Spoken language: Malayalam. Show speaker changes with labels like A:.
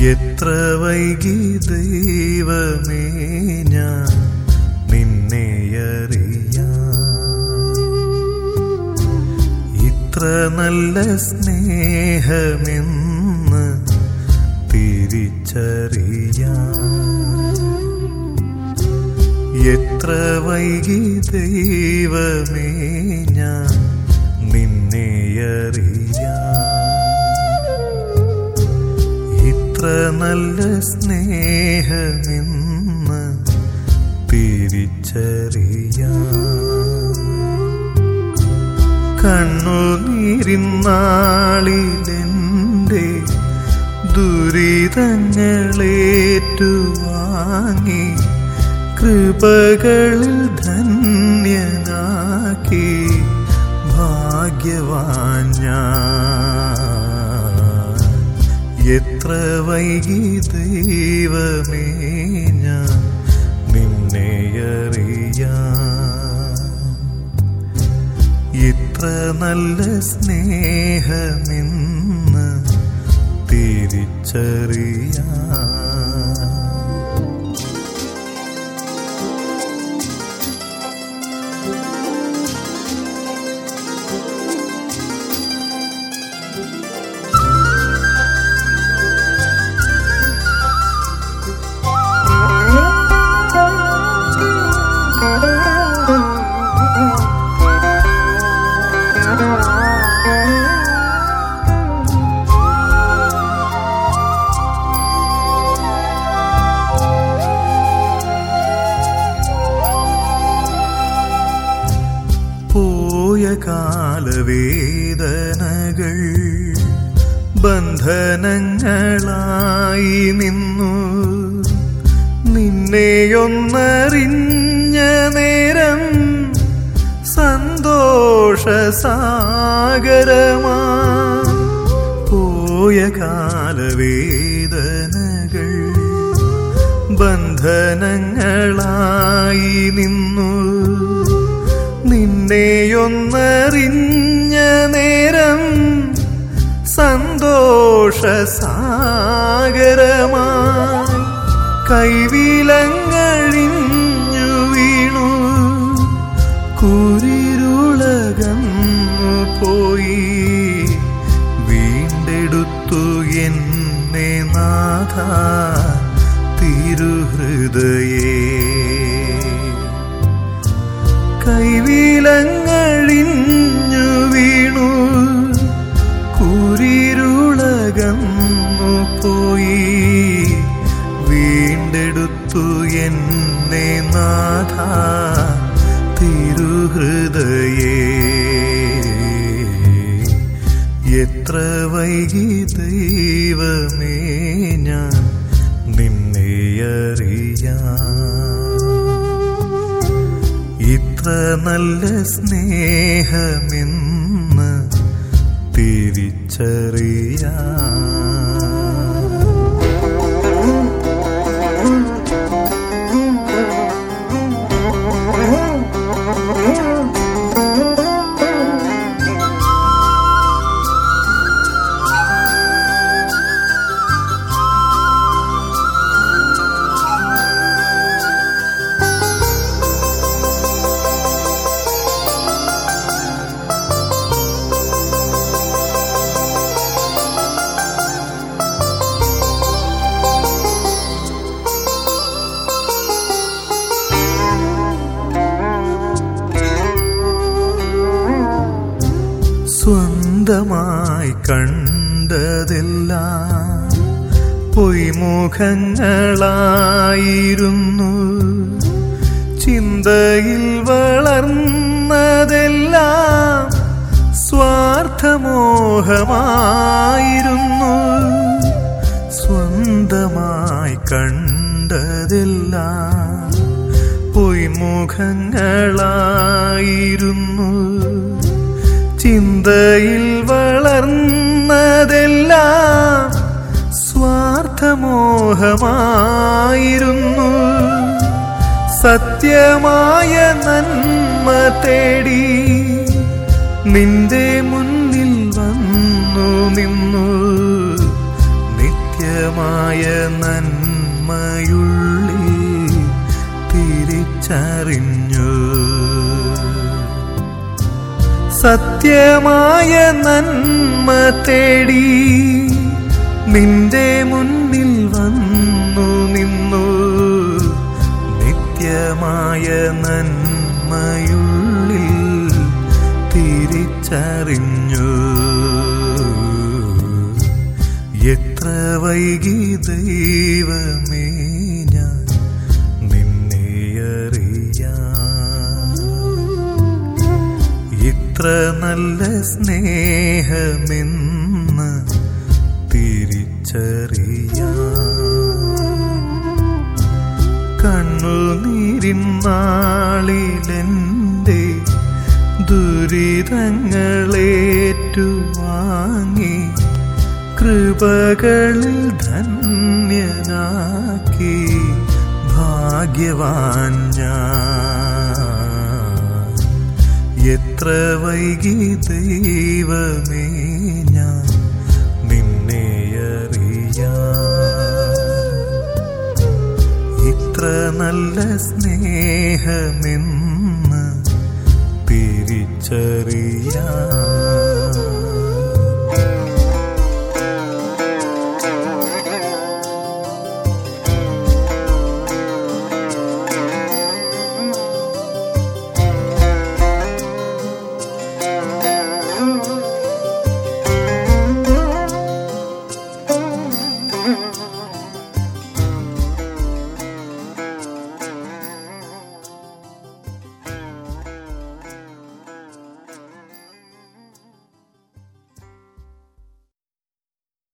A: എത്ര വൈകി ദൈവമേ ഞാൻ നിന്നെ അറിയാം ഇത്ര നല്ല സ്നേഹമെന്ന് തിരിച്ചറിയാം എത്ര വൈകി ദൈവമേ ഞാൻ നിന്നെ അറിയാം ഇത്ര നല്ല സ്നേഹമെന്ന് തിരിച്ചറിയാം കണ്ണുനീരിന്നാളിലെൻ്റെ ദുരിതങ്ങളേറ്റുവാങ്ങി കൃപകളിൽ ധന്യനാക്കി ഭാഗ്യവാൻ ഞാൻ എത്ര വൈകി ദൈവമേ ഞാൻ നിന്നെ അറിയാം ഇത്ര നല്ല സ്നേഹമെന്ന് തിരിച്ചറിയാം പോയ കാലവേദനകൾ ബന്ധനങ്ങളായി നിന്നു നിന്നെയൊന്നറിഞ്ഞ നേരം സന്തോഷസാഗരമാ പോയ കാലവേദനകൾ ബന്ധനങ്ങളായി നിന്നു നിന്നെയൊന്നറിഞ്ഞ നേരം സന്തോഷസാഗരമായി കൈവിലങ്ങഴിഞ്ഞു വീണു കുരിരുളകന്നു പോയി വീണ്ടെടുത്തു എന്നെ നാഥ തിരുഹൃദയേ കൈവിലങ്ങഴിഞ്ഞു വീണു കുരിരുളകന്നു പോയി വീണ്ടെടുത്തു എന്നെ നാഥ തിരുഹൃദയേ എത്ര വൈകി ദൈവമേ ഞാൻ നിന്നെ അറിയാം ഇത്ര നല്ല സ്നേഹമെന്ന് തിരിച്ചറിയാം സ്വന്തമായി കണ്ടതെല്ലാം പൊയ്മുഖങ്ങളായിരുന്നു ചിന്തയിൽ വളർന്നതെല്ലാം സ്വാർത്ഥമോഹമായിരുന്നു സ്വന്തമായി കണ്ടതെല്ലാം പൊയ്മുഖങ്ങളായിരുന്നു ചിന്തയിൽ വളർന്നതെല്ലാം സ്വാർത്ഥമോഹമായിരുന്നു സത്യമായ നന്മ തേടി നിന്റെ മുന്നിൽ വന്നു നിന്നു നിത്യ സത്യമായ നന്മയുള്ളിൽ തിരിച്ചറിഞ്ഞു സത്യമായ നന്മ തേടി നിന്റെ മുന്നിൽ വന്നു നിന്നു നിത്യമായ നന്മയുള്ളിൽ തിരിച്ചറിഞ്ഞു എത്ര വൈകി ദൈവമേ ഞാൻ നിന്നെ അറിയാം ഇത്ര നല്ല സ്നേഹമെന്ന് തിരിച്ചറിയാം കണ്ണുനീരിൻ നാളിലെൻ്റെ ദുരിതങ്ങളേറ്റുവാങ്ങി കൃപകളിൽ ധന്യനാക്കി ഭാഗ്യവാൻ ഞാൻ എത്ര വൈകി ദൈവമേ ഞാൻ നിന്നെ അറിയാം ഇത്ര നല്ല സ്നേഹമെന്ന് തിരിച്ചറിയാം